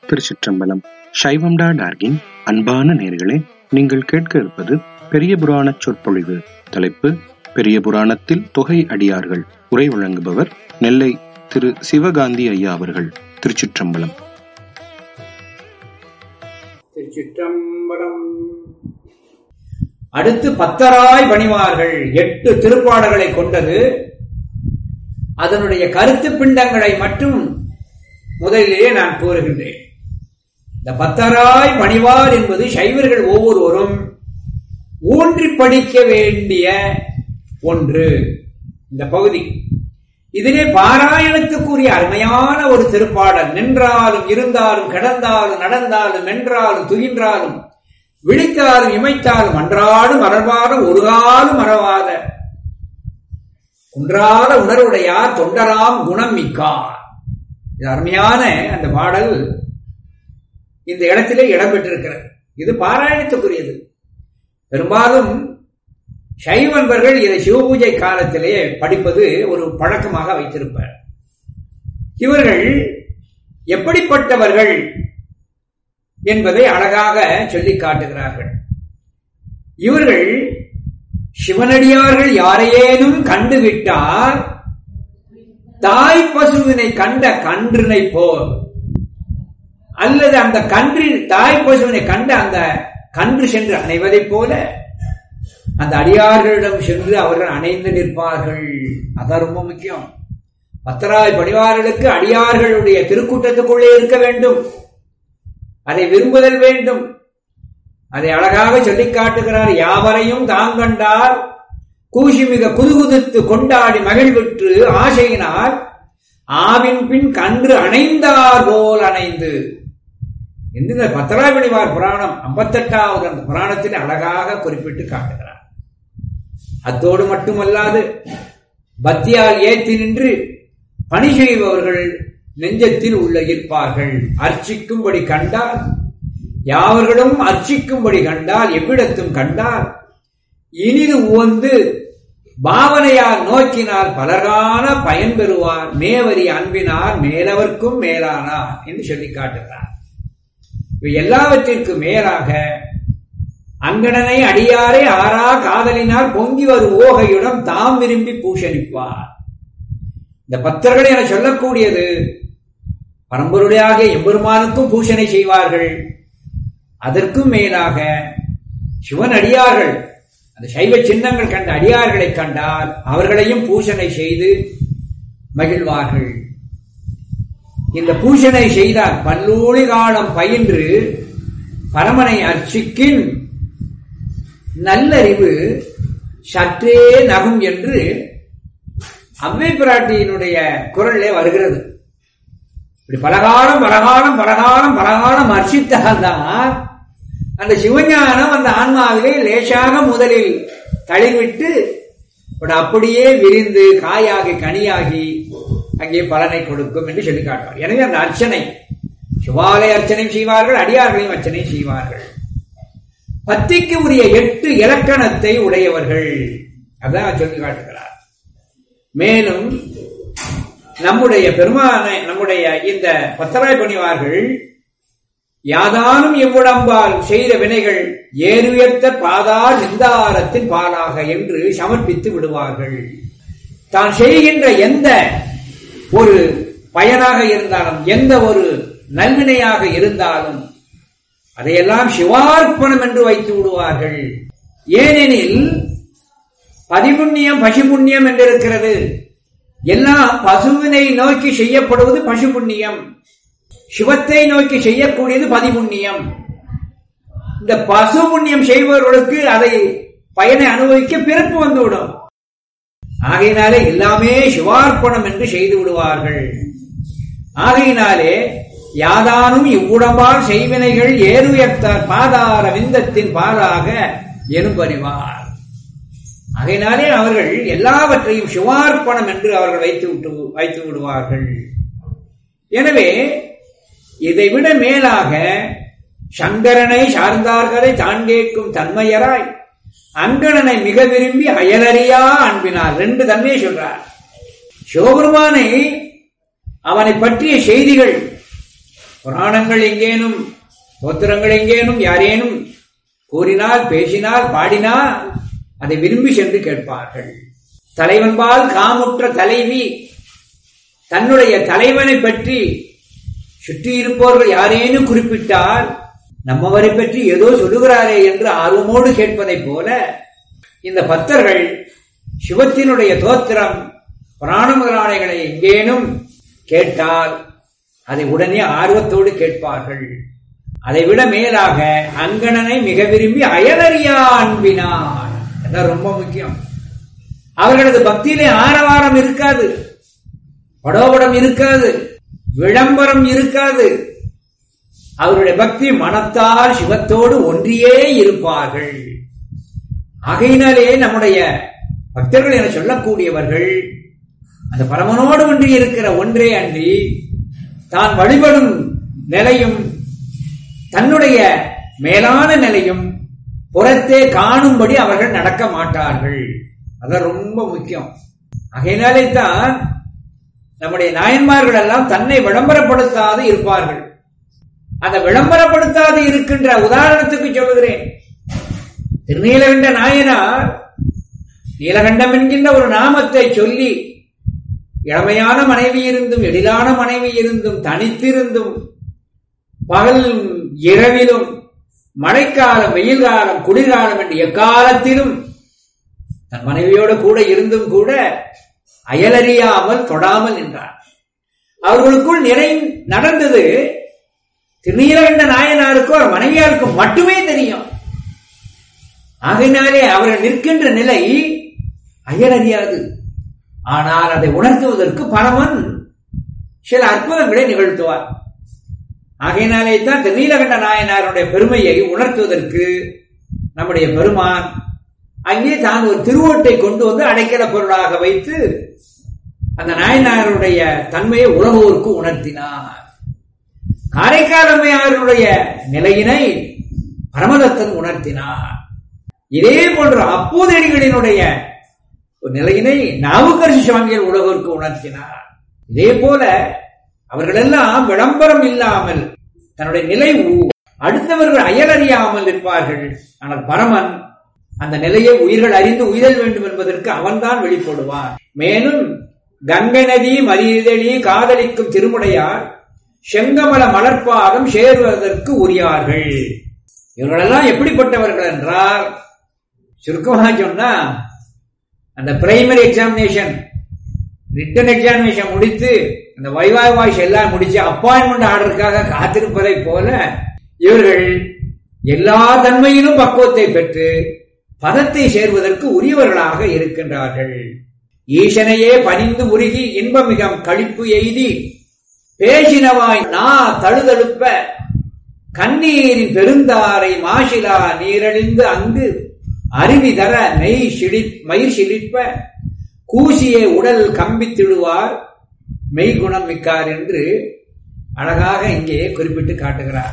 திருச்சிற்றம்பலம் சைவம் டா டார்கின் அன்பான நேர்களே நீங்கள் கேட்க இருப்பது பெரிய புராண சொற்பொழிவு தலைப்பு பெரிய புராணத்தில் தொகை அடியார்கள் உரை வழங்குபவர் நெல்லை திரு சிவகாந்தி ஐயா அவர்கள் திருச்சிற்றம்பலம் திருச்சிற்றம்பலம் அடுத்து பத்தராய் பணிவார்கள் எட்டு திருப்பாடல்களை கொண்டது அதனுடைய கருத்து பிண்டங்களை மட்டும் முதலிலேயே நான் கூறுகின்றேன் இந்த பத்தராய் பணிவார் என்பது சைவர்கள் ஒவ்வொருவரும் ஊன்றி படிக்க வேண்டிய ஒன்று இந்த பகுதி இதிலே பாராயணத்துக்குரிய அருமையான ஒரு திருப்பாடல் நின்றாலும் இருந்தாலும் கிடந்தாலும் நடந்தாலும் வென்றாலும் துயின்றாலும் விழித்தாலும் இமைத்தாலும் அன்றாடும் மறவாத ஒரு காலம் மறவாத குன்றாத உணர்வுடையார் தொண்டராம் குணம் மிக்கார் இது அருமையான அந்த பாடல் இந்த இடத்திலே இடம்பெற்றிருக்கிறது இது பாராயணத்துக்குரியது பெரும்பாலும் சைவன்பர்கள் இதை சிவபூஜை காலத்திலே படிப்பது ஒரு பழக்கமாக வைத்திருப்பார் இவர்கள் எப்படிப்பட்டவர்கள் என்பதை அழகாக சொல்லி காட்டுகிறார்கள் இவர்கள் சிவனடியார்கள் யாரையேனும் கண்டுவிட்டால் தாய் பசுவினை கண்ட கன்றினை போல் அல்லது அந்த கன்றில் தாய் பசுவினை கண்ட அந்த கன்று சென்று அணைவதைப் போல அந்த அடியார்களிடம் சென்று அவர்கள் அணைந்து நிற்பார்கள் அதான் ரொம்ப முக்கியம் பத்தராய் பணிவார்களுக்கு அடியார்களுடைய திருக்கூட்டத்துக்குள்ளே இருக்க வேண்டும் அதை விரும்புதல் வேண்டும் அதை அழகாக சொல்லி காட்டுகிறார் யாவரையும் தாங்கண்டால் கூசி மிக குதுகுதித்து கொண்டாடி மகிழ்விற்று ஆசையினால் ஆவின் பின் கன்று அணைந்தார் போல் அணைந்து என்று இந்த பத்தராபணிவார் புராணம் ஐம்பத்தெட்டாவது அந்த புராணத்தில் அழகாக குறிப்பிட்டு காட்டுகிறார் அத்தோடு மட்டுமல்லாது பக்தியால் ஏற்றி நின்று பணி செய்பவர்கள் நெஞ்சத்தில் உள்ள இருப்பார்கள் அர்ச்சிக்கும்படி கண்டால் யாவர்களும் அர்ச்சிக்கும்படி கண்டால் எவ்விடத்தும் கண்டால் இனிது உவந்து பாவனையால் நோக்கினால் பலரான பயன் பெறுவார் மேவரி அன்பினார் மேலவர்க்கும் மேலானார் என்று சொல்லி காட்டுகிறார் இவை எல்லாவற்றிற்கும் மேலாக அங்கடனை அடியாரை ஆறா காதலினால் பொங்கி வரும் ஓகையுடன் தாம் விரும்பி பூஷணிப்பார் இந்த பக்தர்கள் என சொல்லக்கூடியது பரம்பொருளையாக எம்பெருமானுக்கும் பூஷணை செய்வார்கள் அதற்கும் மேலாக சிவன் அடியார்கள் அந்த சைவ சின்னங்கள் கண்ட அடியார்களை கண்டால் அவர்களையும் பூஷணை செய்து மகிழ்வார்கள் இந்த பூஷணை செய்தால் பல்லூழி காலம் பயின்று பரமனை அர்ச்சிக்கின் நல்லறிவு சற்றே நகும் என்று அவ்வை பிராட்டியினுடைய குரலிலே வருகிறது இப்படி பலகாலம் பலகாலம் பலகாலம் பலகாலம் அர்ச்சித்தால்தான் அந்த சிவஞானம் அந்த ஆன்மாவிலே லேசாக முதலில் தளிர்விட்டு அப்படியே விரிந்து காயாகி கனியாகி அங்கே பலனை கொடுக்கும் என்று சொல்லி காட்டுவார் எனவே அந்த அர்ச்சனை சிவாலய அர்ச்சனை செய்வார்கள் அடியார்களையும் அர்ச்சனை செய்வார்கள் பத்திக்கு உரிய எட்டு இலக்கணத்தை உடையவர்கள் அதான் சொல்லி காட்டுகிறார் மேலும் நம்முடைய பெருமான நம்முடைய இந்த பத்தராய் பணிவார்கள் யாதானும் இவ்வுடம்பால் செய்த வினைகள் ஏறுயர்த்த பாதார் நிந்தாரத்தின் பாலாக என்று சமர்ப்பித்து விடுவார்கள் தான் செய்கின்ற எந்த ஒரு பயனாக இருந்தாலும் எந்த ஒரு நல்வினையாக இருந்தாலும் அதையெல்லாம் சிவார்ப்பணம் என்று வைத்து விடுவார்கள் ஏனெனில் பதிபுண்ணியம் பசுபுண்ணியம் என்றிருக்கிறது எல்லாம் பசுவினை நோக்கி செய்யப்படுவது பசுபுண்ணியம் சிவத்தை நோக்கி செய்யக்கூடியது பதிபுண்ணியம் இந்த பசு புண்ணியம் செய்பவர்களுக்கு அதை பயனை அனுபவிக்க பிறப்பு வந்துவிடும் ஆகையினாலே எல்லாமே சிவார்ப்பணம் என்று செய்து விடுவார்கள் ஆகையினாலே யாதானும் இவ்வுடம்பால் செய்வினைகள் ஏறுயர்த்தார் பாதார விந்தத்தின் பாலாக எனும்பறிவார் ஆகையினாலே அவர்கள் எல்லாவற்றையும் சிவார்ப்பணம் என்று அவர்கள் வைத்து விட்டு வைத்து விடுவார்கள் எனவே இதைவிட மேலாக சங்கரனை சார்ந்தார்களை தான் கேட்கும் தன்மையராய் அங்கணனை மிக விரும்பி அயலறியா அன்பினார் ரெண்டு தன்மையை சொல்றார் சிவபெருமானை அவனை பற்றிய செய்திகள் புராணங்கள் எங்கேனும் தோத்திரங்கள் எங்கேனும் யாரேனும் கூறினால் பேசினால் பாடினால் அதை விரும்பி சென்று கேட்பார்கள் தலைவன்பால் காமுற்ற தலைவி தன்னுடைய தலைவனை பற்றி சுற்றி இருப்பவர்கள் யாரேனும் குறிப்பிட்டால் நம்மவரை பற்றி ஏதோ சொல்லுகிறாரே என்று ஆர்வமோடு கேட்பதைப் போல இந்த பக்தர்கள் சிவத்தினுடைய தோத்திரம் புராண முதலாளிகளை எங்கேனும் கேட்டால் அதை உடனே ஆர்வத்தோடு கேட்பார்கள் அதைவிட மேலாக அங்கணனை மிக விரும்பி அயலறியா அன்பினான் அதான் ரொம்ப முக்கியம் அவர்களது பக்தியிலே ஆரவாரம் இருக்காது படோபடம் இருக்காது விளம்பரம் இருக்காது அவருடைய பக்தி மனத்தால் சிவத்தோடு ஒன்றியே இருப்பார்கள் ஆகையினாலே நம்முடைய பக்தர்கள் என சொல்லக்கூடியவர்கள் அந்த பரமனோடு ஒன்றி இருக்கிற ஒன்றே அன்றி தான் வழிபடும் நிலையும் தன்னுடைய மேலான நிலையும் புறத்தே காணும்படி அவர்கள் நடக்க மாட்டார்கள் அதான் ரொம்ப முக்கியம் ஆகையினாலே தான் நம்முடைய நாயன்மார்கள் எல்லாம் தன்னை விளம்பரப்படுத்தாது இருப்பார்கள் அந்த விளம்பரப்படுத்தாது இருக்கின்ற உதாரணத்துக்கு சொல்லுகிறேன் திருநீலகண்ட நாயனார் நீலகண்டம் என்கின்ற ஒரு நாமத்தை சொல்லி இளமையான மனைவி இருந்தும் எழிலான மனைவி இருந்தும் தனித்திருந்தும் பகல் இரவிலும் மழைக்காலம் வெயில் காலம் குளிர்காலம் என்று எக்காலத்திலும் தன் மனைவியோடு கூட இருந்தும் கூட அயலறியாமல் தொடாமல் நின்றார் அவர்களுக்குள் நிறை நடந்தது திருநீலகண்ட நாயனாருக்கும் அவர் மனைவியாருக்கும் மட்டுமே தெரியும் ஆகையினாலே அவர்கள் நிற்கின்ற நிலை அயலறியாது ஆனால் அதை உணர்த்துவதற்கு பரமன் சில அற்புதங்களை நிகழ்த்துவார் ஆகையினாலே தான் திருநீலகண்ட நாயனாருடைய பெருமையை உணர்த்துவதற்கு நம்முடைய பெருமான் அங்கே தான் ஒரு திருவோட்டை கொண்டு வந்து அடைக்கல பொருளாக வைத்து அந்த நாயனாருடைய தன்மையை உலகோருக்கு உணர்த்தினார் காரைக்கால் அம்மையாருடைய நிலையினை பரமதத்தன் உணர்த்தினார் இதே போன்ற அப்போதடிகளினுடைய ஒரு நிலையினை நாவுக்கரசு சுவாமிகள் உலகிற்கு உணர்த்தினார் இதே போல அவர்களெல்லாம் விளம்பரம் இல்லாமல் தன்னுடைய நிலை அடுத்தவர்கள் அயலறியாமல் இருப்பார்கள் ஆனால் பரமன் அந்த நிலையை உயிர்கள் அறிந்து உயிரல் வேண்டும் என்பதற்கு அவன்தான் வெளிப்படுவான் மேலும் கங்கை நதி மரியதளி காதலிக்கும் திருமுடையார் செங்கமல மலர்பாகம் சேருவதற்கு உரியார்கள் இவர்களெல்லாம் எப்படிப்பட்டவர்கள் என்றால் சுருக்கமாக சொன்னா அந்த பிரைமரி எக்ஸாமினேஷன் ரிட்டன் எக்ஸாமினேஷன் முடித்து அந்த வைவாய் வாய்ஸ் எல்லாம் முடிச்சு அப்பாயின்மெண்ட் ஆர்டருக்காக காத்திருப்பதை போல இவர்கள் எல்லா தன்மையிலும் பக்குவத்தை பெற்று பதத்தை சேர்வதற்கு உரியவர்களாக இருக்கின்றார்கள் ஈசனையே பணிந்து உருகி இன்பமிகம் கழிப்பு எய்தி பேசினவாய் நா தழுதழுப்ப கண்ணீரின் பெருந்தாரை மாசிலா நீரழிந்து அங்கு அருவி தர மெய் சிடி மயிர் சிலிப்ப கூசியே உடல் கம்பித்திடுவார் மெய்குணம் மிக்கார் என்று அழகாக இங்கே குறிப்பிட்டு காட்டுகிறார்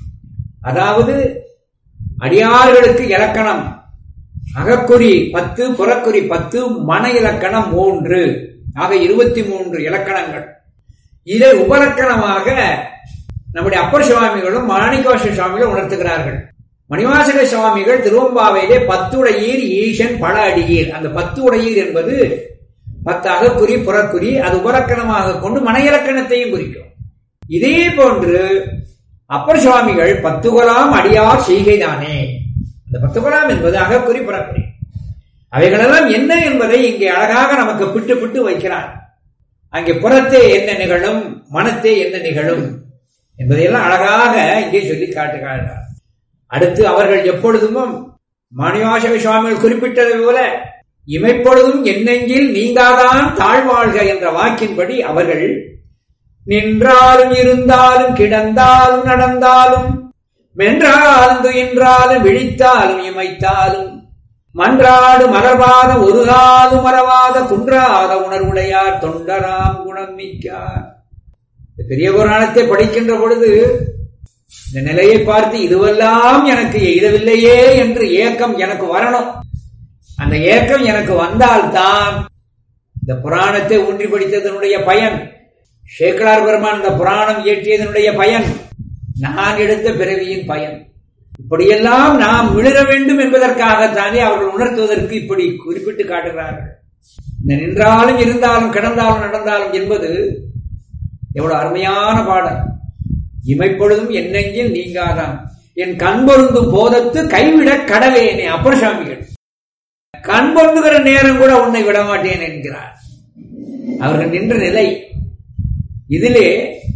அதாவது அடியார்களுக்கு இலக்கணம் அகக்குறி பத்து புறக்குறி பத்து மன இலக்கணம் மூன்று ஆக இருபத்தி மூன்று இலக்கணங்கள் இதை உபலக்கணமாக நம்முடைய அப்பர் சுவாமிகளும் மாணிக்கவாச சுவாமிகளும் உணர்த்துகிறார்கள் மணிவாசக சுவாமிகள் திருவம்பாவையிலே பத்துடையீர் ஈசன் பல அடியீர் அந்த பத்துடையீர் என்பது பத்து அகக்குறி புறக்குறி அது உபலக்கணமாக கொண்டு மன இலக்கணத்தையும் குறிக்கும் இதே போன்று அப்பர் சுவாமிகள் பத்துகலாம் அடியார் செய்கைதானே இந்த பத்துகலாம் என்பது அகக்குறி புறக்குறி அவைகளெல்லாம் என்ன என்பதை இங்கே அழகாக நமக்கு பிட்டு பிட்டு வைக்கிறார் அங்கே புறத்தே என்ன நிகழும் மனத்தே என்ன நிகழும் என்பதையெல்லாம் அழகாக இங்கே சொல்லி காட்டுகிறார் அடுத்து அவர்கள் எப்பொழுதும் மணிவாசக சுவாமிகள் குறிப்பிட்டதை போல இமைப்பொழுதும் என்னெங்கில் நீங்காதான் தாழ்வாழ்க என்ற வாக்கின்படி அவர்கள் நின்றாலும் இருந்தாலும் கிடந்தாலும் நடந்தாலும் மென்றாலும் துயின்றாலும் விழித்தாலும் இமைத்தாலும் மன்றாடு மரபாத ஒரு காலும் மறவாத குன்றாத உணர்வுடையார் தொண்டராம் குணம் மிக்கார் பெரிய புராணத்தை படிக்கின்ற பொழுது இந்த நிலையை பார்த்து இதுவெல்லாம் எனக்கு எய்தவில்லையே என்று ஏக்கம் எனக்கு வரணும் அந்த ஏக்கம் எனக்கு வந்தால்தான் இந்த புராணத்தை ஊன்றி படித்ததனுடைய பயன் சேக்கலார் பெருமான் இந்த புராணம் இயற்றியதனுடைய பயன் நான் எடுத்த பிறவியின் பயன் இப்படியெல்லாம் நாம் விழுக வேண்டும் என்பதற்காகத்தானே அவர்கள் உணர்த்துவதற்கு இப்படி குறிப்பிட்டு காட்டுகிறார்கள் இந்த நின்றாலும் இருந்தாலும் கிடந்தாலும் நடந்தாலும் என்பது எவ்வளவு அருமையான பாடல் இமைப்பொழுதும் என்னெங்கில் நீங்காதான் என் கண்பொருந்தும் போதத்து கைவிட கடவேனே அப்பர் சாமிகள் கண் பொருந்துகிற நேரம் கூட உன்னை விட மாட்டேன் என்கிறார் அவர்கள் நின்ற நிலை இதிலே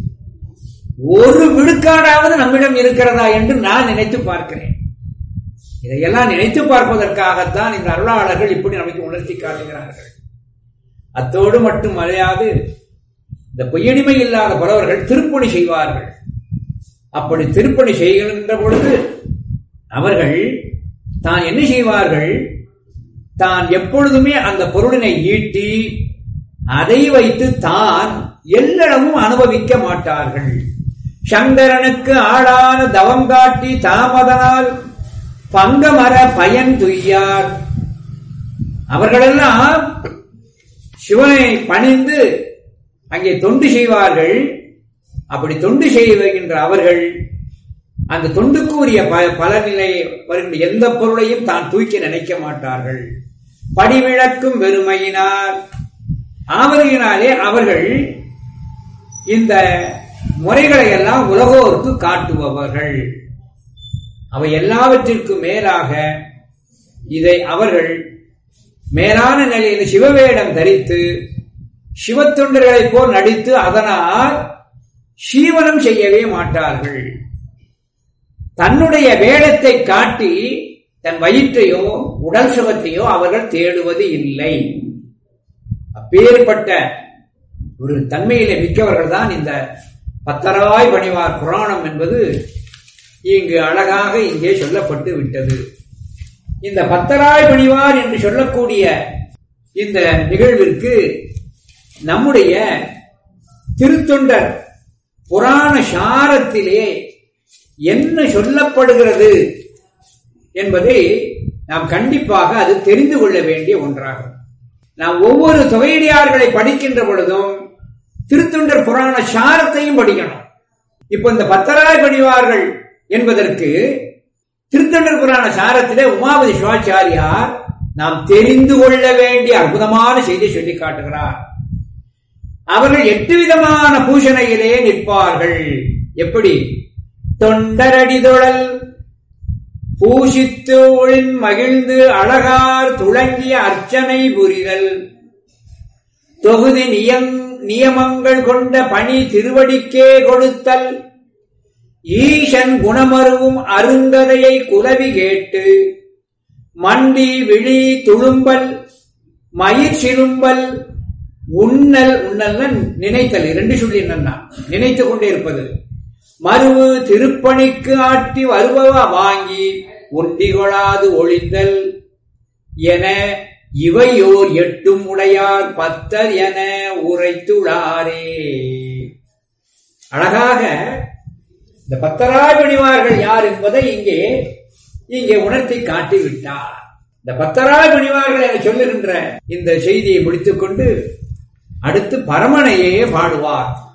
ஒரு விழுக்காடாவது நம்மிடம் இருக்கிறதா என்று நான் நினைத்து பார்க்கிறேன் இதையெல்லாம் நினைத்து பார்ப்பதற்காகத்தான் இந்த அருளாளர்கள் இப்படி நமக்கு உணர்த்தி காட்டுகிறார்கள் அத்தோடு மட்டும் அலையாது இந்த பொய்யடிமை இல்லாத பலவர்கள் திருப்பணி செய்வார்கள் அப்படி திருப்பணி செய்கின்ற பொழுது அவர்கள் தான் என்ன செய்வார்கள் தான் எப்பொழுதுமே அந்த பொருளினை ஈட்டி அதை வைத்து தான் எல்லளவும் அனுபவிக்க மாட்டார்கள் சங்கரனுக்கு ஆளான தவம் காட்டி தாமதனால் பங்கமர பயன் துய்யார் அவர்களெல்லாம் சிவனை பணிந்து அங்கே தொண்டு செய்வார்கள் அப்படி தொண்டு செய்கின்ற அவர்கள் அந்த தொண்டுக்குரிய பலனிலை வருகின்ற எந்த பொருளையும் தான் தூக்கி நினைக்க மாட்டார்கள் படிவிளக்கும் வெறுமையினார் ஆவதையினாலே அவர்கள் இந்த முறைகளை எல்லாம் உலகோருக்கு காட்டுபவர்கள் அவை எல்லாவற்றிற்கும் மேலாக இதை அவர்கள் மேலான நிலையில் சிவவேடம் தரித்து சிவத்தொண்டர்களைப் போல் நடித்து அதனால் சீவனம் செய்யவே மாட்டார்கள் தன்னுடைய வேடத்தை காட்டி தன் வயிற்றையோ உடல் சுகத்தையோ அவர்கள் தேடுவது இல்லை அப்பேற்பட்ட ஒரு தன்மையிலே மிக்கவர்கள் தான் இந்த பத்தராய் பணிவார் புராணம் என்பது இங்கு அழகாக இங்கே சொல்லப்பட்டு விட்டது இந்த பத்தராய் பணிவார் என்று சொல்லக்கூடிய இந்த நிகழ்விற்கு நம்முடைய திருத்தொண்டர் புராண சாரத்திலே என்ன சொல்லப்படுகிறது என்பதை நாம் கண்டிப்பாக அது தெரிந்து கொள்ள வேண்டிய ஒன்றாகும் நாம் ஒவ்வொரு தொகையடியார்களை படிக்கின்ற பொழுதும் திருத்தொண்டர் புராண சாரத்தையும் படிக்கணும் இப்ப இந்த பத்தராய் பணிவார்கள் என்பதற்கு திருத்தொண்டர் புராண சாரத்திலே உமாபதி சிவாச்சாரியார் நாம் தெரிந்து கொள்ள வேண்டிய அற்புதமான செய்தி சொல்லி காட்டுகிறார் அவர்கள் எட்டு விதமான பூஷணையிலே நிற்பார்கள் எப்படி தொண்டரடிதொழல் பூஷித்து ஒளின் மகிழ்ந்து அழகார் துளங்கிய அர்ச்சனை புரிதல் தொகுதி நியம் நியமங்கள் கொண்ட பணி திருவடிக்கே கொடுத்தல் ஈசன் குணமருவும் அருங்கதையை குலவி கேட்டு மண்டி விழி துளும்பல் மயிர் சிலும்பல் உண்ணல் உண்ணல் நினைத்தல் இரண்டு சொல்லி என்னன்னா நினைத்துக் கொண்டே இருப்பது மருவு திருப்பணிக்கு ஆட்டி வருபவ வாங்கி ஒண்டிகொழாது ஒளிந்தல் என இவையோர் எட்டும் உடையார் பத்தர் என உரைத்துளாரே அழகாக இந்த பத்தராய் பணிவார்கள் யார் என்பதை இங்கே இங்கே உணர்த்தி காட்டிவிட்டார் இந்த பத்தராய் பணிவார்கள் என சொல்லுகின்ற இந்த செய்தியை முடித்துக்கொண்டு அடுத்து பரமனையே பாடுவார்